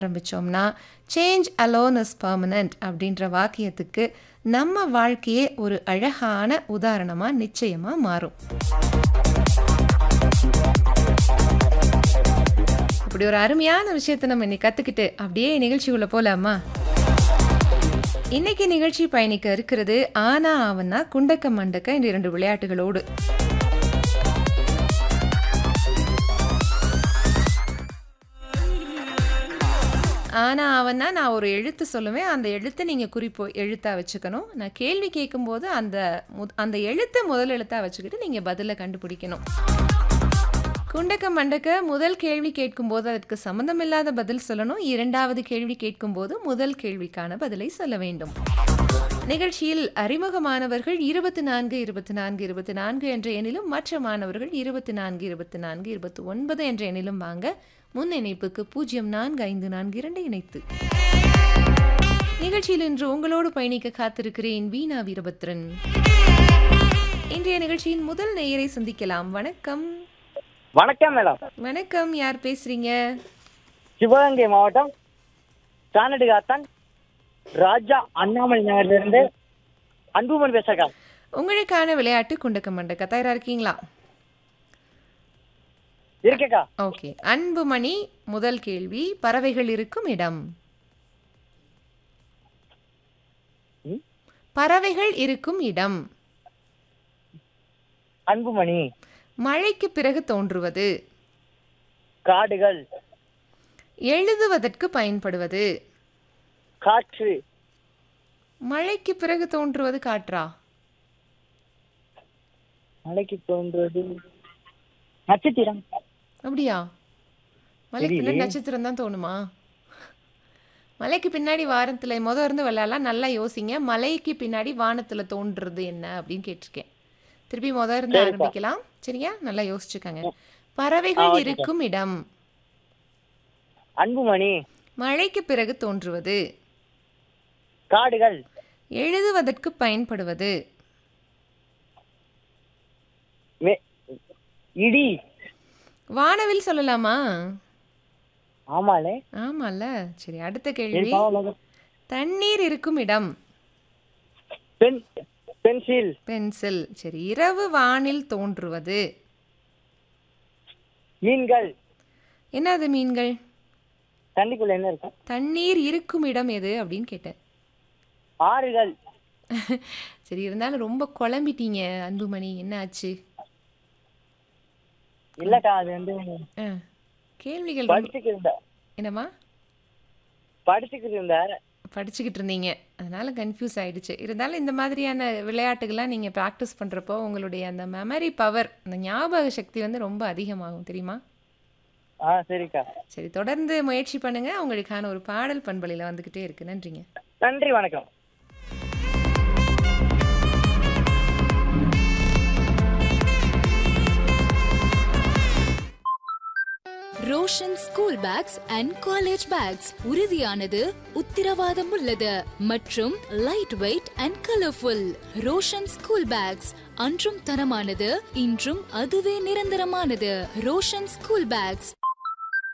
ஆரம்பிச்சோம்னா change alone is permanent அப்படின்ற வாக்கியத்துக்கு நம்ம வாழ்க்கையே ஒரு அழகான உதாரணமா நிச்சயமா மாறும் இப்படி ஒரு அருமையான விஷயத்தை நம்ம இன்னைக்கு கத்துக்கிட்டு அப்படியே நிகழ்ச்சிக்குள்ள போலாமா இன்னைக்கு நிகழ்ச்சி பயணிக்க இருக்கிறது ஆனா ஆவன்னா குண்டக்க மண்டக்க இந்த இரண்டு விளையாட்டுகளோடு ஆனா அவன்னா நான் ஒரு எழுத்து சொல்லுவேன் அந்த எழுத்தை நீங்கள் குறிப்போ எழுத்தாக வச்சுக்கணும் நான் கேள்வி கேட்கும்போது அந்த முத் அந்த எழுத்தை முதல் எழுத்தாக வச்சுக்கிட்டு நீங்கள் பதிலை கண்டுபிடிக்கணும் குண்டக்க மண்டக்க முதல் கேள்வி கேட்கும்போது அதற்கு சம்மந்தமில்லாத பதில் சொல்லணும் இரண்டாவது கேள்வி கேட்கும்போது முதல் கேள்விக்கான பதிலை சொல்ல வேண்டும் நிகழ்ச்சியில் அறிமுக மாணவர்கள் இருபத்தி நான்கு இருபத்தி நான்கு இருபத்தி நான்கு என்ற எண்ணிலும் மற்ற மாணவர்கள் இருபத்தி நான்கு இருபத்தி நான்கு இருபத்தி ஒன்பது என்ற எண்ணிலும் வாங்க முன் இணைப்புக்கு பூஜ்ஜியம் நான்கு ஐந்து நான்கு இரண்டு இணைத்து நிகழ்ச்சியில் இன்று உங்களோடு பயணிக்க காத்திருக்கிறேன் வீணா வீரபத்ரன் இன்றைய நிகழ்ச்சியின் முதல் நேயரை சந்திக்கலாம் வணக்கம் வணக்கம் மேடம் வணக்கம் யார் பேசுறீங்க சிவகங்கை மாவட்டம் சானடுகாத்தான் ராஜா அண்ணாமலை நகர்லேருந்து அன்புமன் பேசுறக்கா உங்களுக்கான விளையாட்டு குண்டக்க மண்டக்க தயாரா இருக்கீங்களா இருக்கேக்கா ஓகே அன்புமணி முதல் கேள்வி பறவைகள் இருக்கும் இடம் ம்? பறவைகள் இருக்கும் இடம் அன்புமணி மழைக்கு பிறகு தோன்றுவது காடுகள் எழுதுவதற்கு பயன்படுவது காற்று மழைக்கு பிறகு தோன்றுவது காற்றா மலைக்கு தோன்றுவது நட்சத்திரம் அப்படியா மலைக்கு பின்னாடி தெரியலையே. நட்சத்திரம் தான் தோணுமா மலைக்கு பின்னாடி வாரத்துல முத இருந்து விளையாடலாம் நல்லா யோசிங்க மலைக்கு பின்னாடி வானத்துல தோன்றுறது என்ன அப்படின்னு கேட்டிருக்கேன் திருப்பி முத இருந்து சரிப்பா. ஆரம்பிக்கலாம் சரியா நல்லா யோசிச்சுக்கோங்க பறவைகள் ஓகேக்கா. இருக்கும் இடம் அன்புமணி மழைக்கு பிறகு தோன்றுவது காடுகள் எழுதுவதற்கு பயன்படுவது மே- இடி வானவில் சொல்லலாமா ஆமாலே ஆமால்ல சரி அடுத்த சரி, கேள்வி பரவாயில்ல. தண்ணீர் இருக்கும் இடம் பென் பென்சில் பென்சில் சரி இரவு வானில் தோன்றுவது மீன்கள் என்னது மீன்கள் தண்ணிக்குள்ள என்ன இருக்கும் தண்ணீர் இருக்கும் இடம் எது அப்படின்னு கேட்டேன் ஆறுகள் சரி இருந்தாலும் ரொம்ப குழம்பிட்டீங்க அன்புமணி என்ன ஆச்சு இல்லக்கா அது வந்து ஆ, கேள்விகள் ரொம்ப- படிச்சுக்கிட்டு இருந்த என்னம்மா படிச்சுக்கிட்டு இருந்த படிச்சுக்கிட்டு இருந்தீங்க அதனால கன்ஃபியூஸ் ஆயிடுச்சு இருந்தாலும் இந்த மாதிரியான விளையாட்டுகள்லாம் நீங்கள் ப்ராக்டிஸ் பண்ணுறப்போ உங்களுடைய அந்த மெமரி பவர் அந்த ஞாபக சக்தி வந்து ரொம்ப அதிகமாகும் தெரியுமா ஆ சரிக்கா சரி தொடர்ந்து முயற்சி பண்ணுங்க உங்களுக்கான ஒரு பாடல் பண்பலையில் வந்துக்கிட்டே இருக்கு நன்றிங்க நன்றி வணக்கம் Roshan school bags and college bags உறுதியானது உத்திரவாதம் உள்ளது மற்றும் light weight and colourful Roshan school bags அன்றும் தரமானது இன்றும் அதுவே நிரந்தரமானது ரோஷன் ஸ்கூல் பேக்ஸ்